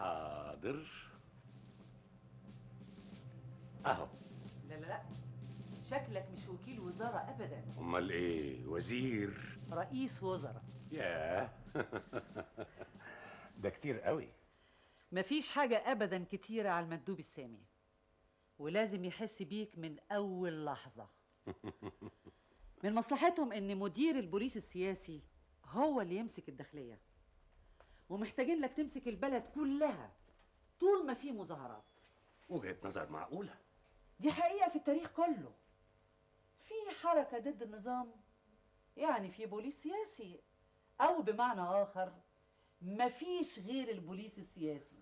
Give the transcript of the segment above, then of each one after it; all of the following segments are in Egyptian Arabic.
حاضر اهو لا لا لا شكلك مش وكيل وزارة أبدا امال ايه وزير رئيس وزراء ياه ده كتير قوي مفيش حاجة أبدا كتيرة على المندوب السامي ولازم يحس بيك من أول لحظة من مصلحتهم إن مدير البوليس السياسي هو اللي يمسك الداخلية ومحتاجين لك تمسك البلد كلها طول ما في مظاهرات وجهة نظر معقولة دي حقيقة في التاريخ كله في حركة ضد النظام يعني في بوليس سياسي أو بمعنى آخر مفيش غير البوليس السياسي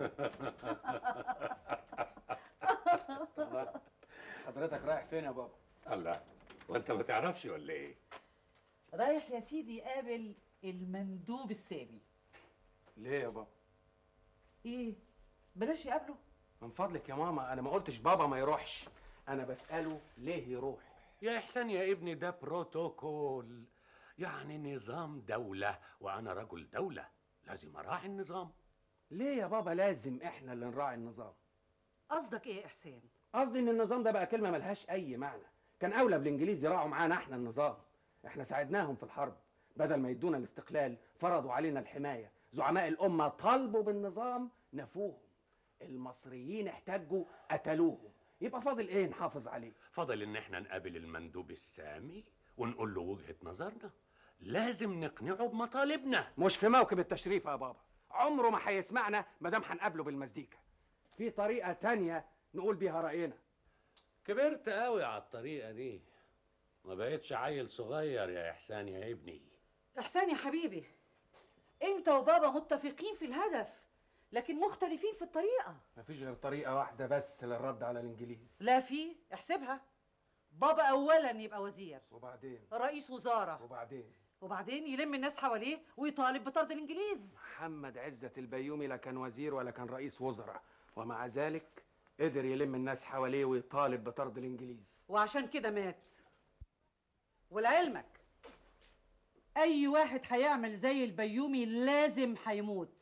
حضرتك رايح فين يا بابا؟ الله وانت ما تعرفش ولا ايه رايح يا سيدي يقابل المندوب السامي ليه يا بابا؟ ايه بلاش يقابله من فضلك يا ماما انا ما قلتش بابا ما يروحش انا بسأله ليه يروح يا احسان يا ابني ده بروتوكول يعني نظام دولة وانا رجل دولة لازم اراعي النظام ليه يا بابا لازم احنا اللي نراعي النظام قصدك ايه يا احسان قصدي ان النظام ده بقى كلمه ملهاش اي معنى كان اولى بالانجليز يراعوا معانا احنا النظام احنا ساعدناهم في الحرب بدل ما يدونا الاستقلال فرضوا علينا الحمايه زعماء الامه طالبوا بالنظام نفوهم المصريين احتجوا قتلوهم يبقى فاضل ايه نحافظ عليه فضل ان احنا نقابل المندوب السامي ونقول له وجهة نظرنا لازم نقنعه بمطالبنا مش في موكب التشريف يا بابا عمره ما هيسمعنا ما دام هنقابله بالمزيكا في طريقه تانية نقول بيها راينا كبرت قوي على الطريقة دي ما بقتش عيل صغير يا احسان يا ابني احسان يا حبيبي انت وبابا متفقين في الهدف لكن مختلفين في الطريقة مفيش غير طريقه واحده بس للرد على الانجليز لا في احسبها بابا اولا يبقى وزير وبعدين رئيس وزارة وبعدين وبعدين يلم الناس حواليه ويطالب بطرد الانجليز محمد عزت البيومي لا كان وزير ولا كان رئيس وزراء ومع ذلك قدر يلم الناس حواليه ويطالب بطرد الانجليز وعشان كده مات ولعلمك اي واحد هيعمل زي البيومي لازم هيموت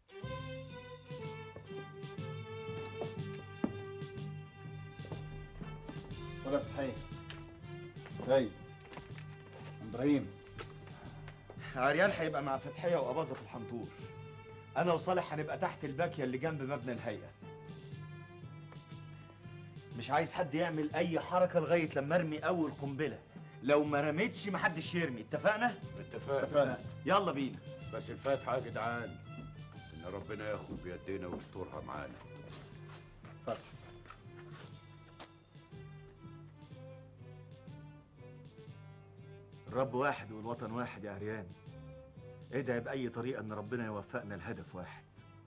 ولا فتحي هاي ابراهيم عريان هيبقى مع فتحية وأباظة في الحنطور أنا وصالح هنبقى تحت الباكية اللي جنب مبنى الهيئة مش عايز حد يعمل أي حركة لغاية لما أرمي أول قنبلة لو ما رميتش محدش يرمي اتفقنا؟ اتفقنا اتفقنا يلا بينا بس الفاتحة يا جدعان ان ربنا ياخد بيدينا ويسترها معانا فتح الرب واحد والوطن واحد يا عريان ادعي بأي طريقة إن ربنا يوفقنا لهدف واحد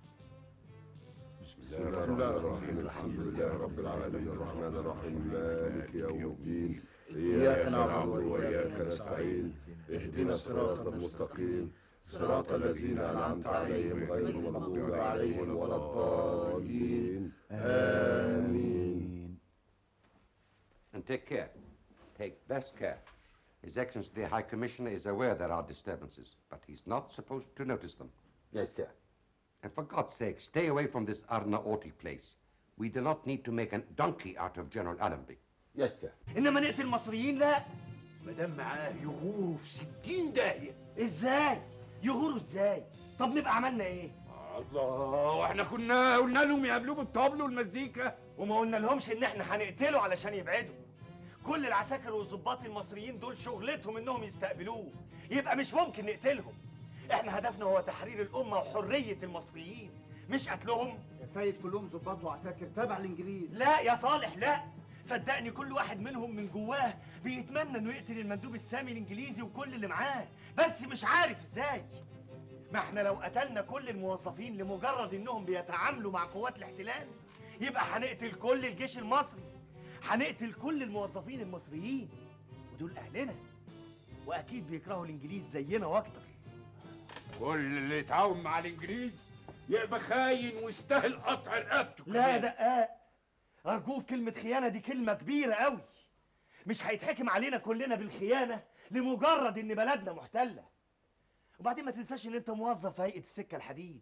بسم الله الرحمن الرحيم الحمد لله رب العالمين الرحمن الرحيم مالك يوم الدين إياك نعبد وإياك نستعين اهدنا الصراط المستقيم صراط الذين أنعمت عليهم غير المغضوب عليهم ولا الضالين آمين And take care. Take best care. His Excellency the High Commissioner is aware there are disturbances, but he's not supposed to notice them. Yes, sir. And for God's sake, stay away from this Arna Orti place. We do not need to make a donkey out of General Allenby. Yes, sir. إنما نقتل المصريين لا مادام معاه يغوروا في ستين داهية إزاي؟ يغوروا إزاي؟ طب نبقى عملنا إيه؟ الله واحنا كنا قلنا لهم يقابلوه بالطبل والمزيكا وما قلنا لهمش إن إحنا هنقتله علشان يبعدوا كل العساكر والظباط المصريين دول شغلتهم إنهم يستقبلوه يبقى مش ممكن نقتلهم إحنا هدفنا هو تحرير الأمة وحرية المصريين مش قتلهم يا سيد كلهم ظباط وعساكر تبع الإنجليز لا يا صالح لا صدقني كل واحد منهم من جواه بيتمنى انه يقتل المندوب السامي الانجليزي وكل اللي معاه بس مش عارف ازاي ما احنا لو قتلنا كل الموظفين لمجرد انهم بيتعاملوا مع قوات الاحتلال يبقى هنقتل كل الجيش المصري هنقتل كل الموظفين المصريين ودول اهلنا واكيد بيكرهوا الانجليز زينا واكتر كل اللي يتعاون مع الانجليز يبقى خاين ويستاهل قطع رقبته لا كمان. دقاق أرجوك كلمة خيانة دي كلمة كبيرة قوي مش هيتحكم علينا كلنا بالخيانة لمجرد إن بلدنا محتلة وبعدين ما تنساش إن أنت موظف في هيئة السكة الحديد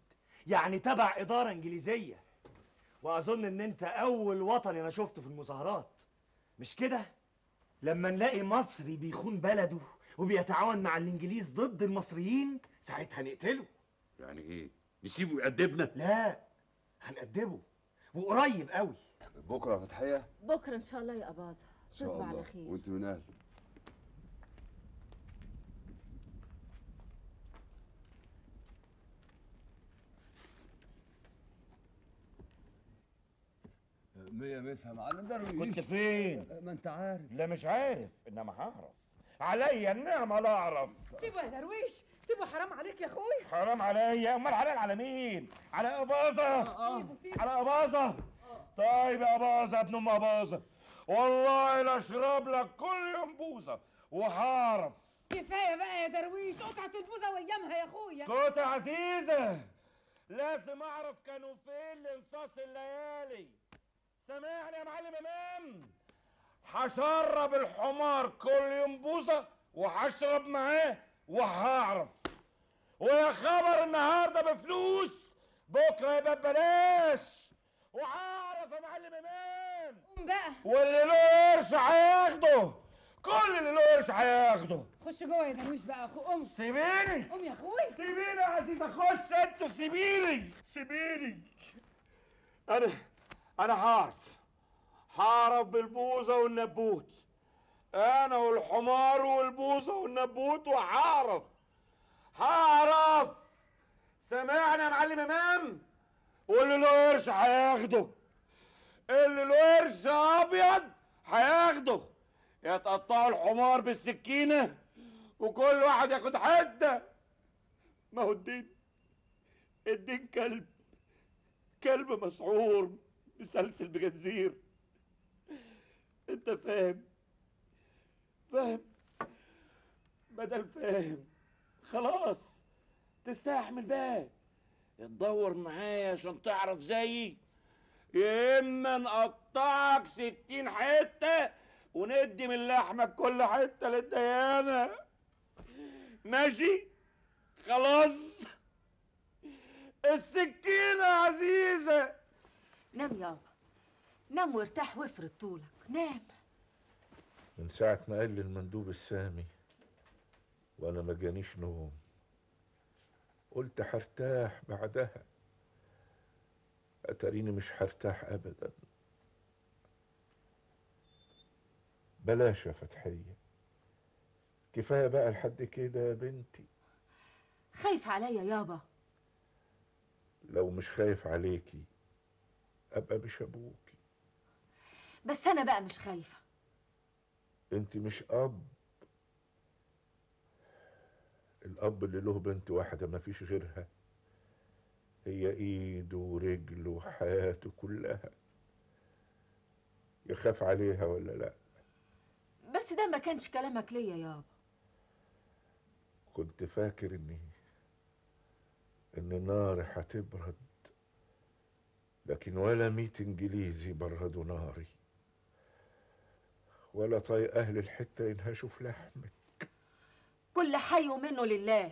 يعني تبع اداره انجليزيه واظن ان انت اول وطني انا شفته في المظاهرات مش كده لما نلاقي مصري بيخون بلده وبيتعاون مع الانجليز ضد المصريين ساعتها نقتله يعني ايه نسيبه يأدبنا لا هنأدبه وقريب قوي بكره فتحيه بكره ان شاء الله يا اباظه ان شاء تصبح الله على خير وانت من اهل مية مسها معلم درويش كنت فين ما انت عارف لا مش عارف انما هعرف عليا النعمه لا اعرف سيبه يا درويش سيبه حرام عليك يا اخويا حرام عليا امال حلال على مين على اباظه سيبه سيبه على اباظه طيب يا اباظه ابن ام اباظه والله لا اشرب لك كل يوم بوظه وهعرف كفايه بقى يا درويش قطعه البوزه وايامها يا اخويا اسكت يا عزيزه لازم اعرف كانوا فين لانصاص الليالي سامعني يا معلم امام هشرب الحمار كل يوم بوظه وهشرب معاه وهعرف ويا خبر النهارده بفلوس بكره يبقى ببلاش وهعرف يا معلم امام قوم بقى واللي له قرش هياخده كل اللي له قرش هياخده خش جوه يا درويش بقى اخو قوم سيبيني قوم يا اخويا سيبيني يا عزيزة خش انتوا سيبيني سيبيني انا انا هعرف هعرف بالبوظة والنبوت انا والحمار والبوظة والنبوت وهعرف هعرف سامعني يا معلم امام واللي له قرش هياخده اللي له قرش ابيض هياخده يتقطعوا الحمار بالسكينة وكل واحد ياخد حته ما هو الدين الدين كلب كلب مسعور مسلسل بجنزير انت فاهم فاهم بدل فاهم خلاص تستحمل بقى تدور معايا عشان تعرف زيي يا اما نقطعك ستين حته وندي من لحمك كل حته للديانه ماشي خلاص السكينة عزيزة نام يابا نام وارتاح وافرد طولك نام من ساعة ما قال لي المندوب السامي وأنا ما جانيش نوم قلت هرتاح بعدها أتريني مش هرتاح أبدا بلاش يا فتحية كفاية بقى لحد كده يا بنتي خايف عليا يابا لو مش خايف عليكي أبقى مش أبوكي بس انا بقى مش خايفه انت مش اب الاب اللي له بنت واحده ما فيش غيرها هي ايده ورجله وحياته كلها يخاف عليها ولا لا بس ده ما كانش كلامك ليا يابا كنت فاكر اني ان ناري هتبرد لكن ولا ميت انجليزي بردوا ناري ولا طايق اهل الحته ينهشوا في لحمي كل حي منه لله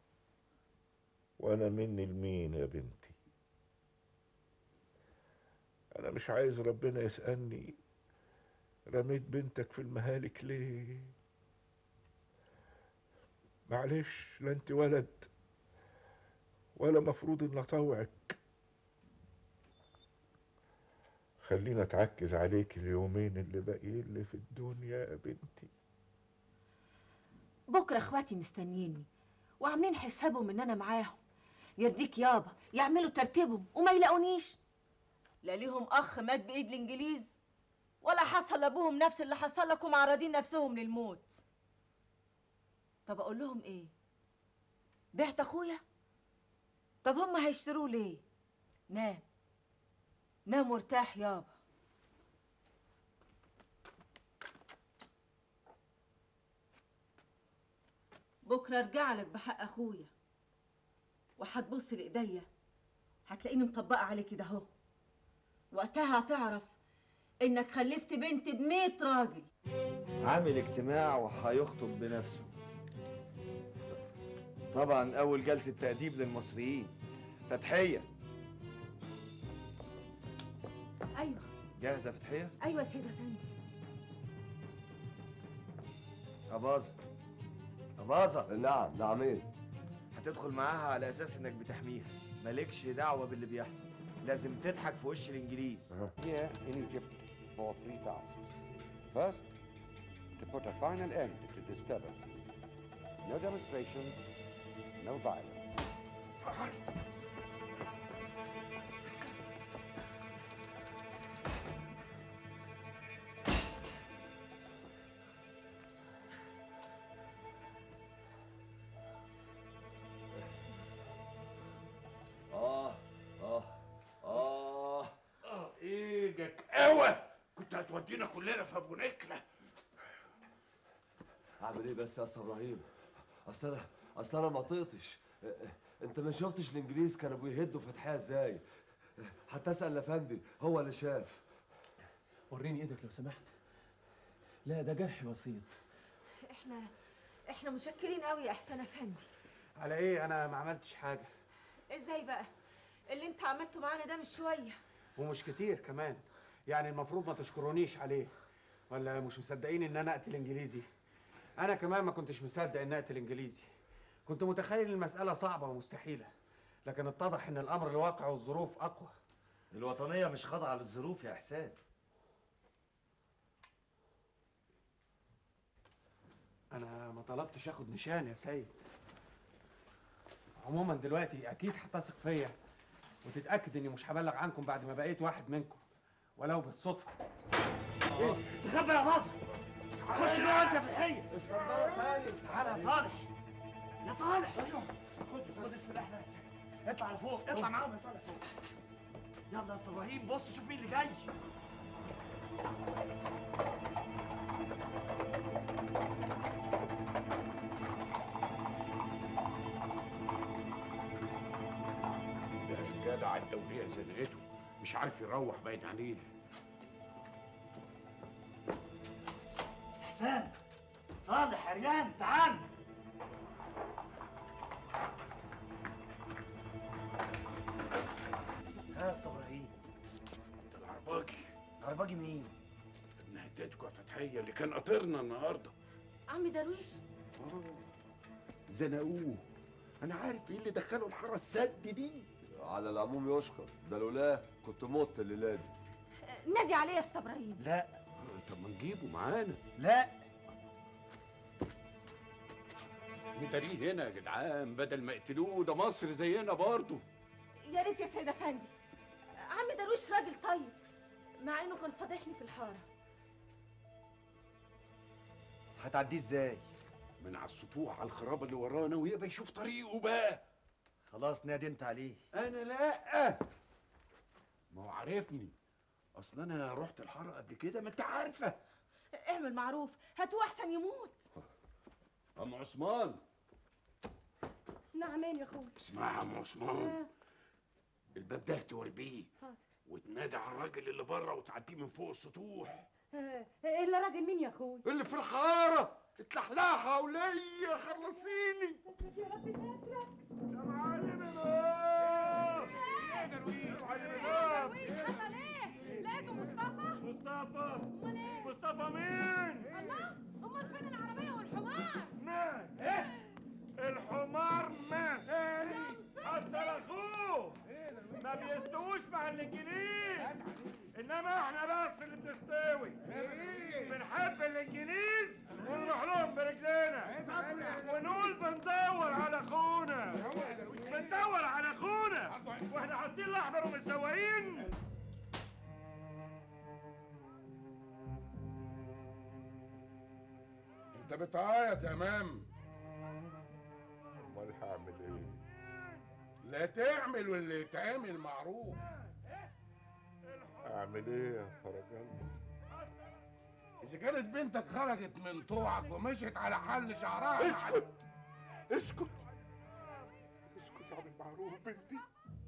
وانا مني لمين يا بنتي انا مش عايز ربنا يسالني رميت بنتك في المهالك ليه معلش لا انت ولد ولا مفروض ان اطوعك خلينا اتعكز عليك اليومين اللي باقيين لي في الدنيا يا بنتي بكره اخواتي مستنيني وعاملين حسابهم ان انا معاهم يرضيك يابا يعملوا ترتيبهم وما يلاقونيش لا ليهم اخ مات بايد الانجليز ولا حصل لابوهم نفس اللي حصل لكم معرضين نفسهم للموت طب اقول لهم ايه بعت اخويا طب هم هيشتروه ليه نام نام وارتاح يابا بكره ارجع لك بحق اخويا وهتبص لايديا هتلاقيني مطبقه عليك كده اهو وقتها هتعرف انك خلفت بنت بميت راجل عامل اجتماع وهيخطب بنفسه طبعا اول جلسة تأديب للمصريين فتحيه ايوه جاهزه فتحيه ايوه يا سيد افندي اباظه اباظه نعم نعمين هتدخل معاها على اساس انك بتحميها مالكش دعوه باللي بيحصل لازم تضحك في وش الانجليز Here in Egypt for three tasks. First, to put a final end to disturbances. No demonstrations, no violence. اه اه اه اه ايدك قوي كنت هتودينا كلنا في ابو نكله اعمل ايه بس يا استاذ ابراهيم اصل انا اصل انا ما طقتش انت ما شفتش الانجليز كانوا بيهدوا فتحيه ازاي حتى اسال الافندي هو اللي شاف وريني ايدك لو سمحت لا ده جرح بسيط احنا احنا مشكرين قوي يا احسان افندي على ايه انا ما عملتش حاجه ازاي بقى اللي انت عملته معانا ده مش شويه ومش كتير كمان يعني المفروض ما تشكرونيش عليه ولا مش مصدقين ان انا اقتل انجليزي انا كمان ما كنتش مصدق ان اقتل انجليزي كنت متخيل المساله صعبه ومستحيله لكن اتضح ان الامر الواقع والظروف اقوى الوطنيه مش خاضعه للظروف يا احسان انا ما طلبتش اخد نشان يا سيد عموما دلوقتي اكيد هتثق فيا وتتاكد اني مش هبلغ عنكم بعد ما بقيت واحد منكم ولو بالصدفه استخبى يا باظه خش جوه انت في الحيه استنى تاني تعالى يا صالح يا صالح ايوه خد خد السلاح ده يا سيد اطلع لفوق اطلع معاهم يا صالح فوق يلا يا استاذ ابراهيم بص شوف مين اللي جاي ده الجدع الدوليه زنقته مش عارف يروح باين عليه حسام صالح عريان تعال ها يا استاذ ابراهيم ده العرباجي عرباجي مين؟ ابن هدتكم يا فتحيه اللي كان قاطرنا النهارده عم درويش زنقوه انا عارف ايه اللي دخله الحاره السد دي على العموم يشكر ده لولا كنت مت الليله دي نادي عليه يا استاذ ابراهيم لا طب ما نجيبه معانا لا نداريه هنا يا جدعان بدل ما يقتلوه ده مصر زينا برضه يا ريت يا سيد افندي عم درويش راجل طيب مع انه كان فاضحني في الحاره هتعديه ازاي؟ من على السطوح على الخرابه اللي ورانا ويبقى يشوف طريقه بقى خلاص نادي انت عليه انا لا ما هو عارفني اصل انا رحت الحاره قبل كده ما انت عارفه اعمل معروف هاتوه احسن يموت ام عثمان نعمين يا اخوي اسمعها يا ام عثمان الباب ده توربيه وتنادي على الراجل اللي بره وتعديه من فوق السطوح آه، الا راجل مين يا اخوي اللي في الحاره اتلحلحها وليا خلصيني يا رب سترك يا معلم النار يا درويش درويش حصل ايه لقيته مصطفى مصطفى امال ايه مصطفى مين؟ الله امال فين العربيه والحمار مات ايه؟ الحمار مات حصل اخوه ما بيستووش مع الانجليز انما احنا بس اللي بنستوي بنحب الانجليز ونروح لهم برجلينا ونقول بندور على اخونا بندور على اخونا واحنا حاطين الاحمر ومسوقين انت بتعيط يا مام امال هعمل ايه لا تعمل واللي يتعمل معروف اعمل ايه يا فرج الله اذا كانت بنتك خرجت من طوعك ومشيت على حل شعرها اسكت اسكت اسكت اعمل معروف بنتي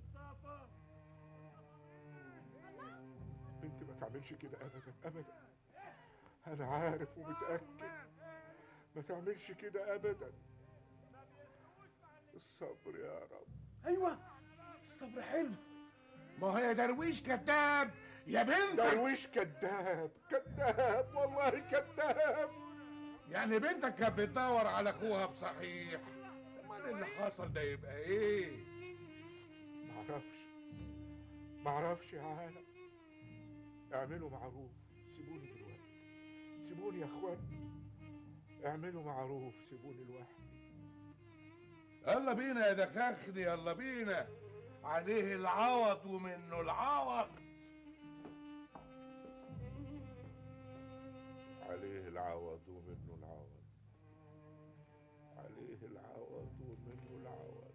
بنتي ما تعملش كده ابدا ابدا انا عارف ومتاكد ما تعملش كده ابدا الصبر يا رب ايوه الصبر حلو ما هو يا درويش كذاب يا بنت درويش كذاب كذاب والله كذاب يعني بنتك كانت بتدور على اخوها بصحيح امال اللي حصل ده يبقى ايه معرفش معرفش يا عالم اعملوا معروف سيبوني دلوقتي سيبوني يا اخوان اعملوا معروف سيبوني لوحدي يلا بينا يا دخاخني يلا بينا عليه العوض ومنه العوض عليه العوض ومنه العوض عليه العوض ومنه العوض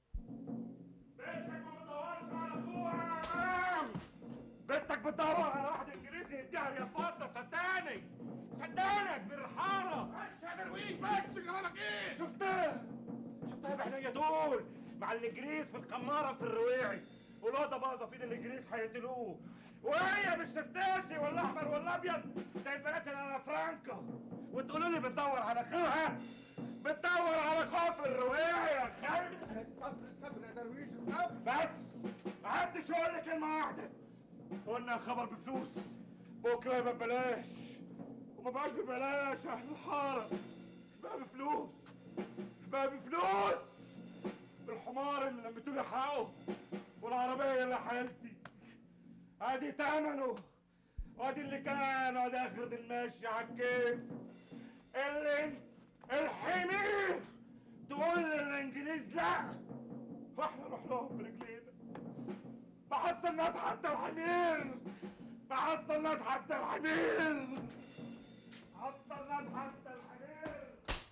بنتك بتدور على واحد انجليزي يديها يا فضه صدقني صدقني يا كبير الحاره بس يا درويش بس جرالك ايه شفتها شفتها بعينيا دول مع الانجليز في القماره في الرواعي والواد باظه في ايد الانجليز هيقتلوه وهي مش تفتاشي ولا احمر ولا ابيض زي البنات اللي على فرانكا وتقولوا لي بتدور على اخوها بتدور على اخوها في الرواعي يا خالد الصبر الصبر يا درويش الصبر بس ما حدش يقول لي كلمه واحده قلنا خبر بفلوس بكره يبقى ببلاش وما بقاش ببلاش يا اهل الحاره بقى بفلوس بقى بفلوس الحمار اللي لميتوا لي حقه والعربيه اللي حيلتي ادي تمنه وادي اللي كان وادي اخرة المشي على الكيف اللي الحمير تقول للانجليز لا واحنا نروح لهم برجلينا بحصل ناس حتى الحمير بحصل ناس حتى الحمير بحصل ناس حتى الحمير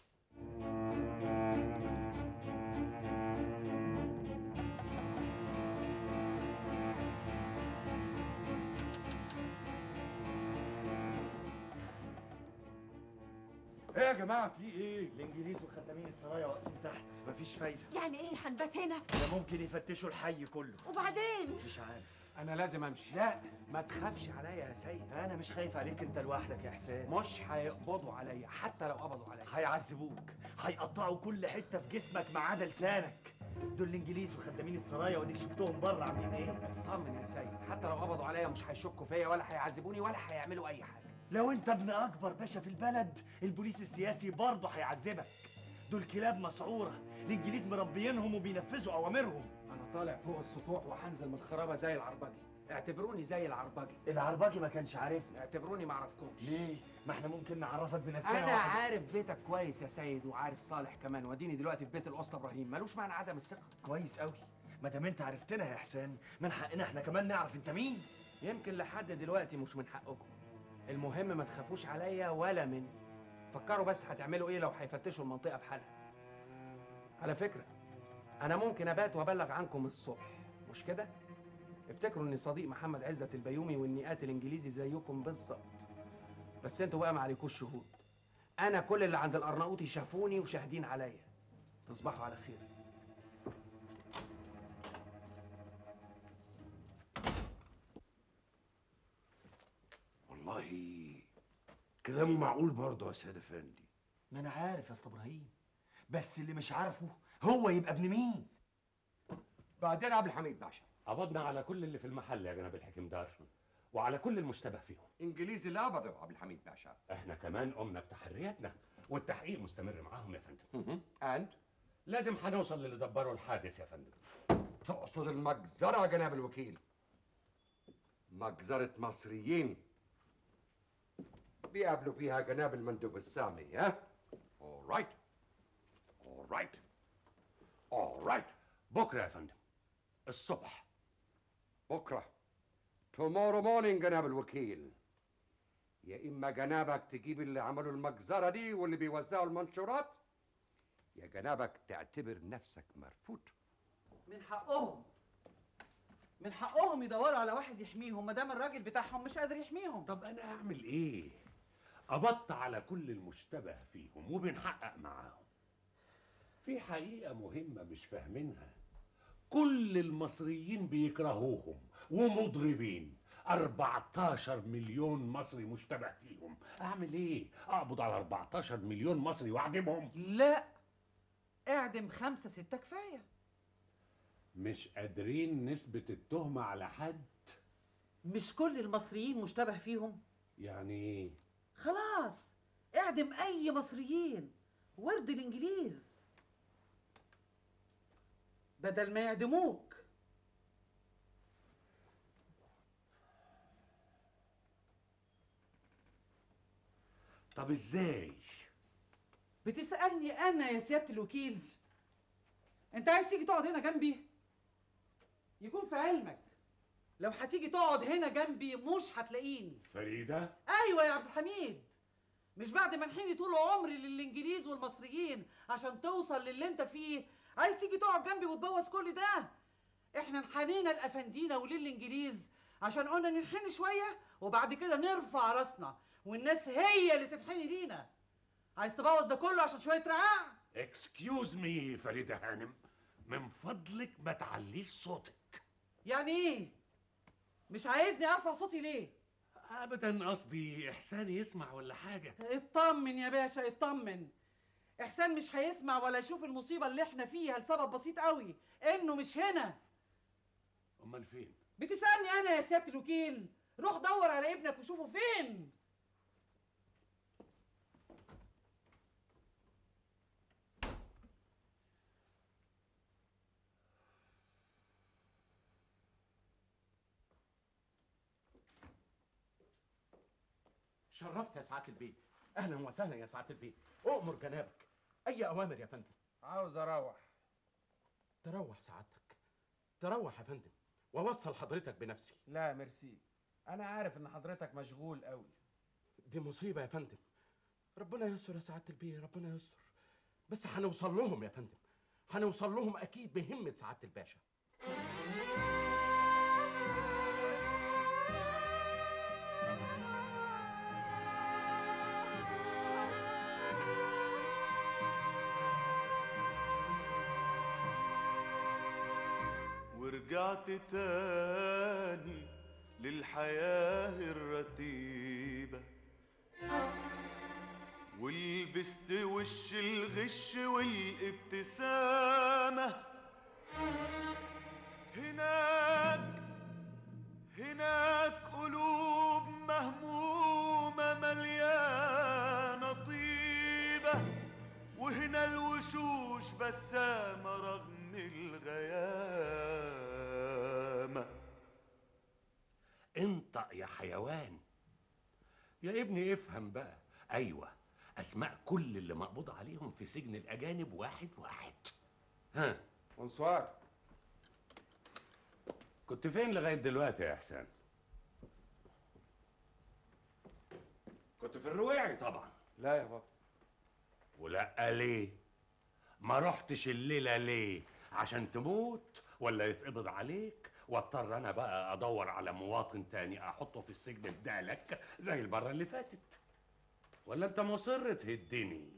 ايه يا جماعه في ايه الانجليز وخدامين السرايا واقفين تحت مفيش فايده يعني ايه هنبات هنا ده ممكن يفتشوا الحي كله وبعدين مش عارف انا لازم امشي لا ما تخافش عليا يا سيد انا مش خايف عليك انت لوحدك يا حسين مش هيقبضوا عليا حتى لو قبضوا عليا هيعذبوك هيقطعوا كل حته في جسمك ما عدا لسانك دول الانجليز وخدامين السرايا وديك شفتهم بره عاملين ايه اطمن يا سيد حتى لو قبضوا عليا مش هيشكوا فيا ولا هيعذبوني ولا هيعملوا اي حاجه لو انت ابن اكبر باشا في البلد البوليس السياسي برضه هيعذبك دول كلاب مسعوره الانجليز مربيينهم وبينفذوا اوامرهم انا طالع فوق السطوح وهنزل من الخرابه زي العربجي اعتبروني زي العربجي العربجي ما كانش عارفني اعتبروني ما اعرفكمش ليه ما احنا ممكن نعرفك بنفسنا انا واحد. عارف بيتك كويس يا سيد وعارف صالح كمان وديني دلوقتي في بيت الاسطى ابراهيم ملوش معنى عدم الثقه كويس قوي ما دام انت عرفتنا يا حسين من حقنا احنا كمان نعرف انت مين يمكن لحد دلوقتي مش من حقكم المهم ما تخافوش عليا ولا مني فكروا بس هتعملوا ايه لو هيفتشوا المنطقه بحالها على فكره انا ممكن ابات وابلغ عنكم الصبح مش كده افتكروا اني صديق محمد عزت البيومي واني قاتل انجليزي زيكم بالظبط بس انتوا بقى ما عليكوش شهود انا كل اللي عند الارناؤوطي شافوني وشاهدين عليا تصبحوا على خير والله كلامه معقول برضه يا سيد افندي ما انا عارف يا اسطى ابراهيم بس اللي مش عارفه هو يبقى ابن مين بعدين عبد الحميد باشا قبضنا على كل اللي في المحل يا جناب الحكيم دار وعلى كل المشتبه فيهم انجليزي لا ابدا عبد الحميد باشا احنا كمان قمنا بتحرياتنا والتحقيق مستمر معاهم يا فندم اند لازم هنوصل للي دبروا الحادث يا فندم تقصد المجزرة يا جناب الوكيل مجزرة مصريين بيقابلوا فيها جناب المندوب السامي ها؟ All right. All right. All right. بكرة يا فندم الصبح بكرة tomorrow morning جناب الوكيل يا إما جنابك تجيب اللي عملوا المجزرة دي واللي بيوزعوا المنشورات يا جنابك تعتبر نفسك مرفوض من حقهم من حقهم يدوروا على واحد يحميهم ما دام الراجل بتاعهم مش قادر يحميهم طب انا اعمل ايه قبضت على كل المشتبه فيهم وبنحقق معاهم في حقيقة مهمة مش فاهمينها كل المصريين بيكرهوهم ومضربين 14 مليون مصري مشتبه فيهم اعمل ايه اقبض على 14 مليون مصري واعدمهم لا اعدم خمسة ستة كفاية مش قادرين نثبت التهمة على حد مش كل المصريين مشتبه فيهم يعني ايه خلاص اعدم اي مصريين ورد الانجليز بدل ما يعدموك طب ازاي بتسألني أنا يا سيادة الوكيل أنت عايز تيجي تقعد هنا جنبي؟ يكون في علمك لو هتيجي تقعد هنا جنبي مش هتلاقيني فريدة أيوة يا عبد الحميد مش بعد ما انحني طول عمري للإنجليز والمصريين عشان توصل للي أنت فيه عايز تيجي تقعد جنبي وتبوظ كل ده احنا انحنينا لأفندينا وللإنجليز عشان قلنا ننحني شوية وبعد كده نرفع راسنا والناس هي اللي تنحني لينا عايز تبوظ ده كله عشان شوية رعاع اكسكيوز مي فريدة هانم من فضلك ما تعليش صوتك يعني ايه مش عايزني ارفع صوتي ليه ابدا قصدي احسان يسمع ولا حاجة اطمن يا باشا اطمن احسان مش هيسمع ولا يشوف المصيبه اللي احنا فيها لسبب بسيط قوي انه مش هنا امال فين بتسالني انا يا سياده الوكيل روح دور على ابنك وشوفه فين شرفت يا سعاده البيه اهلا وسهلا يا سعاده البيه اؤمر جنابك اي اوامر يا فندم عاوز اروح تروح سعادتك تروح يا فندم واوصل حضرتك بنفسي لا ميرسي انا عارف ان حضرتك مشغول قوي دي مصيبه يا فندم ربنا يستر يا سعاده البيه ربنا يستر بس هنوصل لهم يا فندم هنوصل لهم اكيد بهمه سعاده الباشا ورجعت تاني للحياة الرتيبة ولبست وش الغش والابتسامة هناك هناك قلوب مهمومة مليانة طيبة وهنا الوشوش بسامة رغم الغيامة انطق يا حيوان يا ابني افهم بقى ايوه اسماء كل اللي مقبوض عليهم في سجن الاجانب واحد واحد ها بونسوار كنت فين لغايه دلوقتي يا احسان كنت في الرواعي طبعا لا يا بابا ولا ليه ما رحتش الليله ليه عشان تموت ولا يتقبض عليك واضطر انا بقى ادور على مواطن تاني احطه في السجن بدالك زي المره اللي فاتت ولا انت مصر تهدني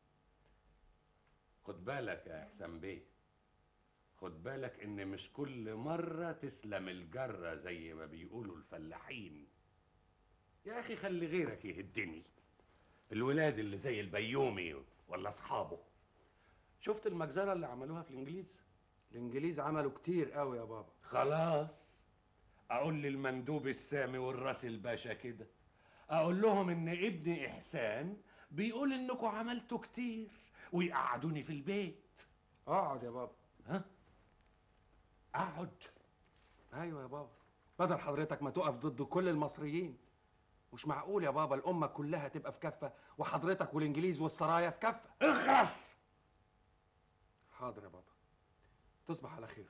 خد بالك يا احسان بيه خد بالك ان مش كل مره تسلم الجره زي ما بيقولوا الفلاحين يا اخي خلي غيرك يهدني الولاد اللي زي البيومي ولا اصحابه شفت المجزره اللي عملوها في الانجليز الانجليز عملوا كتير قوي يا بابا خلاص اقول للمندوب السامي والراس الباشا كده اقول لهم ان ابني احسان بيقول انكم عملتوا كتير ويقعدوني في البيت اقعد يا بابا ها اقعد ايوه يا بابا بدل حضرتك ما تقف ضد كل المصريين مش معقول يا بابا الامه كلها تبقى في كفه وحضرتك والانجليز والسرايا في كفه اخرس حاضر يا بابا تصبح على خير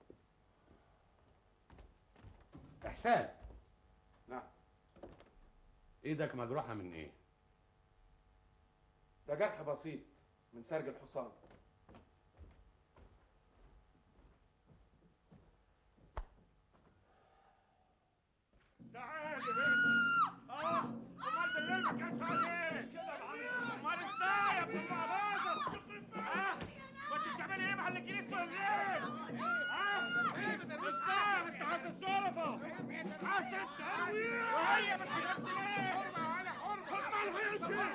احسان نعم ايدك مجروحه من ايه ده جرح بسيط من سرج الحصان تعال اه امال بالليل ما كانش عليك كده امال ازاي يا ابن المعبازه اه كنت بتعملي ايه مع الانجليز طول الليل اه مش فاهم انت عند الشرفه حاسس قوي وهي ما تحسبش ليه انا حر حر الحيش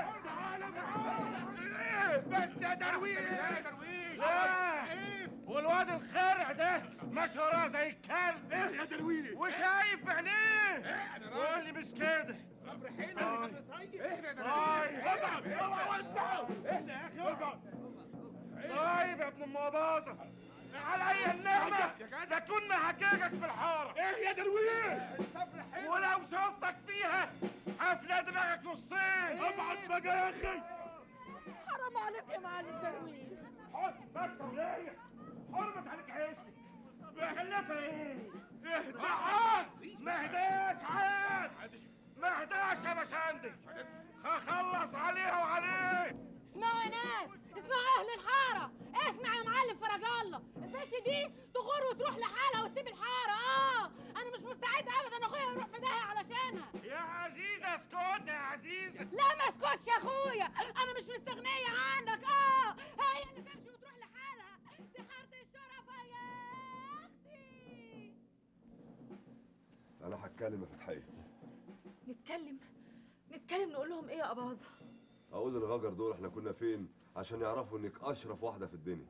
تعالى معايا ايه بس يا درويش يا درويش ايه والواد والواد الخرع ده ماشي وراه زي الكلب ايه يا درويش وشايف بعينيه ويقول لي مش كده صبر حيلك صبر طيب اهدى يا درويش اقعد اوعى وسعوا اهدى يا اخي اقعد طيب يا ابن ام باظه علي النعمة لا تكون محككك في الحارة ايه يا درويش ولو شفتك فيها هفلى دماغك نصين ابعد بقى يا اخي حرام عليك يا معلم درويش بس ولية حرمت عليك عيشتك مخلفة ايه؟ اهدى عاد ما اهداش عاد ما اهداش يا باشندي هخلص عليها وعليك اسمعوا يا ناس اسمعوا اهل الحاره اسمع يا معلم فرج الله البنت دي تغور وتروح لحالها وتسيب الحاره اه انا مش مستعد ابدا اخويا يروح في داهيه علشانها يا عزيزة اسكت يا عزيزة لا ما اسكتش يا اخويا انا مش مستغنيه عنك اه هي اللي تمشي وتروح لحالها دي حاره الشرفه يا اختي انا هتكلم يا فتحيه نتكلم نتكلم نقول لهم ايه يا اباظه اقول للغجر دول احنا كنا فين عشان يعرفوا انك اشرف واحده في الدنيا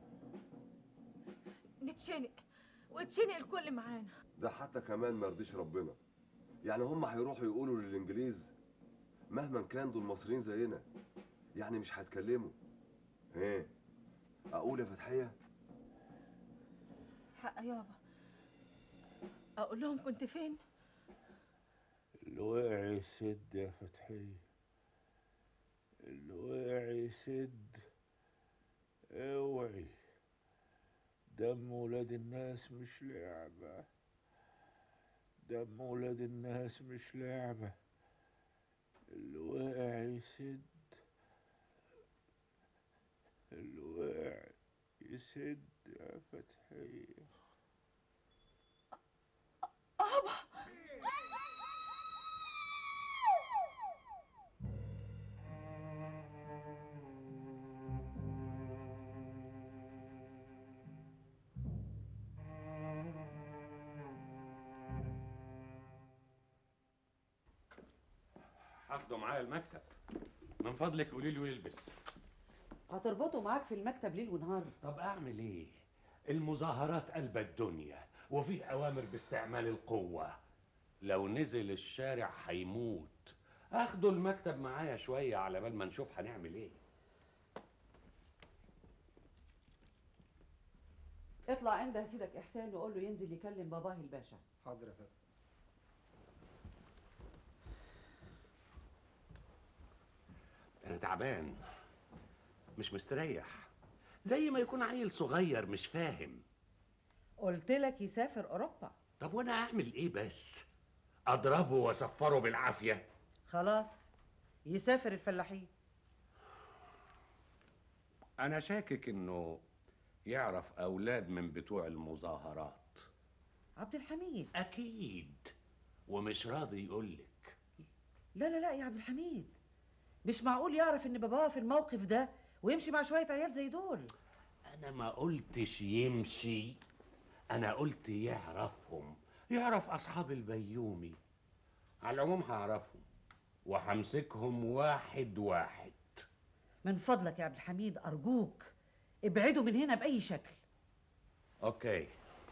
نتشنق وتشنق الكل معانا ده حتى كمان ما يرضيش ربنا يعني هم هيروحوا يقولوا للانجليز مهما كان دول مصريين زينا يعني مش هيتكلموا ايه اقول يا فتحيه حق يابا اقول لهم كنت فين الوعي يسد يا فتحية الوعي يسد اوعي دم ولاد الناس مش لعبة دم ولاد الناس مش لعبة الوعي يسد الوعي يسد يا فتحية ابا هاخده معايا المكتب من فضلك قولي له يلبس هتربطه معاك في المكتب ليل ونهار طب اعمل ايه المظاهرات قلب الدنيا وفي اوامر باستعمال القوه لو نزل الشارع هيموت اخده المكتب معايا شويه على بال ما نشوف هنعمل ايه اطلع عند سيدك احسان وقول له ينزل يكلم باباه الباشا حاضر يا فندم انا تعبان مش مستريح زي ما يكون عيل صغير مش فاهم قلت لك يسافر اوروبا طب وانا اعمل ايه بس اضربه واسفره بالعافيه خلاص يسافر الفلاحين انا شاكك انه يعرف اولاد من بتوع المظاهرات عبد الحميد اكيد ومش راضي يقولك لا لا لا يا عبد الحميد مش معقول يعرف ان باباه في الموقف ده ويمشي مع شويه عيال زي دول انا ما قلتش يمشي انا قلت يعرفهم يعرف اصحاب البيومي على العموم هعرفهم وهمسكهم واحد واحد من فضلك يا عبد الحميد ارجوك ابعدوا من هنا باي شكل اوكي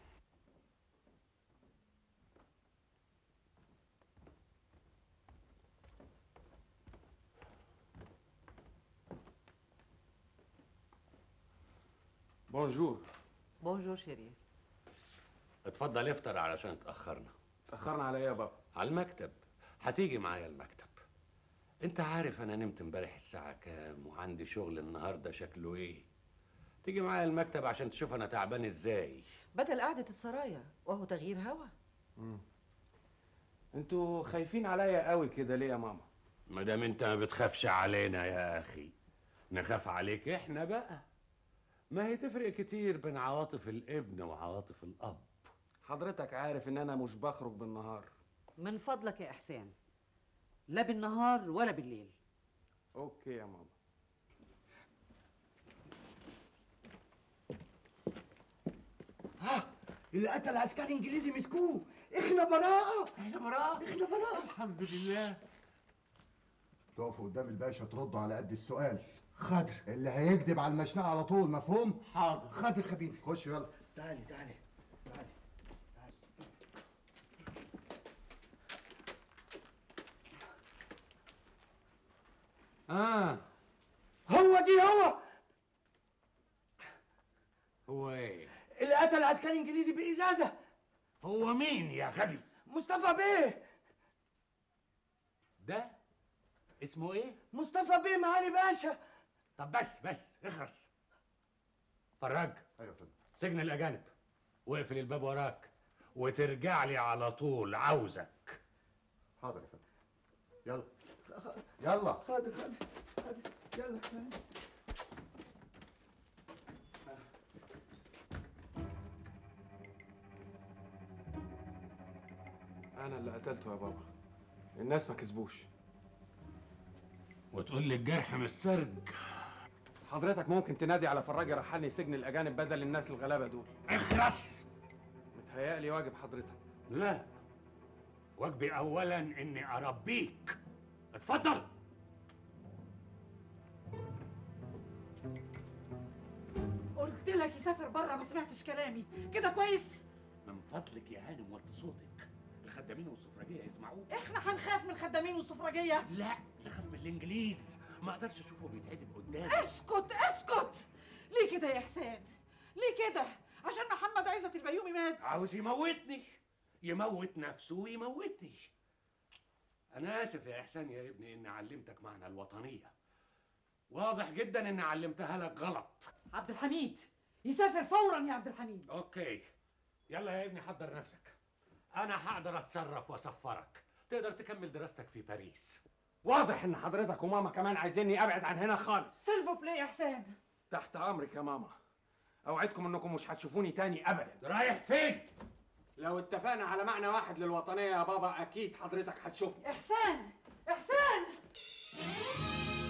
بونجور بونجور شيرين اتفضل افطر علشان اتاخرنا اتاخرنا على ايه يا بابا على المكتب هتيجي معايا المكتب انت عارف انا نمت امبارح الساعه كام وعندي شغل النهارده شكله ايه تيجي معايا المكتب عشان تشوف انا تعبان ازاي بدل قعده السرايا وهو تغيير هوا مم. انتوا خايفين عليا قوي كده ليه يا ماما ما دام انت ما بتخافش علينا يا اخي نخاف عليك احنا بقى ما هي تفرق كتير بين عواطف الابن وعواطف الاب حضرتك عارف ان انا مش بخرج بالنهار من فضلك يا احسان لا بالنهار ولا بالليل اوكي يا ماما ها اللي قتل عسكري انجليزي مسكوه احنا براءة احنا براءة احنا براءة الحمد لله تقفوا قدام الباشا تردوا على قد السؤال خاضر اللي هيكذب على المشنقة على طول مفهوم؟ حاضر خاضر خبيبي خش يلا تعالي تعالي تعالي اه هو دي هو هو ايه اللي قتل عسكري انجليزي بازازه هو مين يا غبي مصطفى بيه ده اسمه ايه مصطفى بيه معالي باشا طب بس بس اخرس فراج ايوه فندم سجن الاجانب واقفل الباب وراك وترجع لي على طول عاوزك حاضر يا فندم يلا يلا خد خد خد يلا انا اللي قتلته يا بابا الناس ما كسبوش وتقول لي الجرح مش سرج حضرتك ممكن تنادي على فراج يرحلني سجن الاجانب بدل الناس الغلابه دول اخرس متهيألي واجب حضرتك لا واجبي اولا اني اربيك اتفضل قلت لك يسافر بره ما سمعتش كلامي كده كويس من فضلك يا هانم وطي صوتك الخدامين والسفرجيه يسمعوك احنا هنخاف من الخدامين والسفرجيه لا نخاف من الانجليز ما اقدرش اشوفه بيتعدم قدامي اسكت اسكت ليه كده يا حسين ليه كده عشان محمد عزت البيومي مات عاوز يموتني يموت نفسه ويموتني انا اسف يا احسان يا ابني اني علمتك معنى الوطنيه واضح جدا اني علمتها لك غلط عبد الحميد يسافر فورا يا عبد الحميد اوكي يلا يا ابني حضر نفسك انا هقدر اتصرف واسفرك تقدر تكمل دراستك في باريس واضح ان حضرتك وماما كمان عايزيني ابعد عن هنا خالص سيلفو بلاي يا حسين تحت امرك يا ماما اوعدكم انكم مش هتشوفوني تاني ابدا رايح فين لو اتفقنا على معنى واحد للوطنيه يا بابا اكيد حضرتك هتشوفني احسان احسان